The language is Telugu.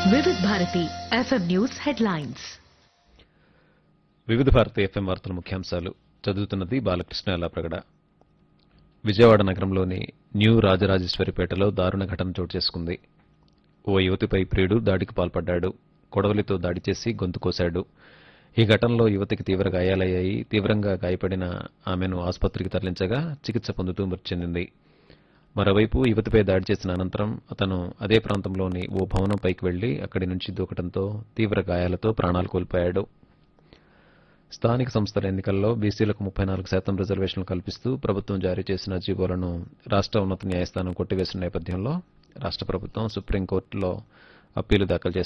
వివిధ భారతి ఎఫ్ఎం న్యూస్ హెడ్లైన్స్ వివిధ భారతి ఎఫ్ఎం వార్తల ముఖ్యాంశాలు చదువుతున్నది బాలకృష్ణ ఎల్లాప్రగడ విజయవాడ నగరంలోని న్యూ రాజరాజేశ్వరిపేటలో దారుణ ఘటన చోటు చేసుకుంది ఓ యువతిపై ప్రియుడు దాడికి పాల్పడ్డాడు కొడవలితో దాడి చేసి గొంతు కోశాడు ఈ ఘటనలో యువతికి తీవ్ర గాయాలయ్యాయి తీవ్రంగా గాయపడిన ఆమెను ఆసుపత్రికి తరలించగా చికిత్స పొందుతూ మృతి చెందింది మరోవైపు యువతిపై దాడి చేసిన అనంతరం అతను అదే ప్రాంతంలోని ఓ భవనంపైకి వెళ్లి అక్కడి నుంచి దూకడంతో తీవ్ర గాయాలతో ప్రాణాలు కోల్పోయాడు స్థానిక సంస్థల ఎన్నికల్లో బీసీలకు ముప్పై నాలుగు శాతం రిజర్వేషన్లు కల్పిస్తూ ప్రభుత్వం జారీ చేసిన జీవోలను రాష్ట్ర ఉన్నత న్యాయస్థానం కొట్టివేసిన నేపథ్యంలో రాష్ట్ర ప్రభుత్వం సుప్రీంకోర్టులో అప్పీలు దాఖలు చేసింది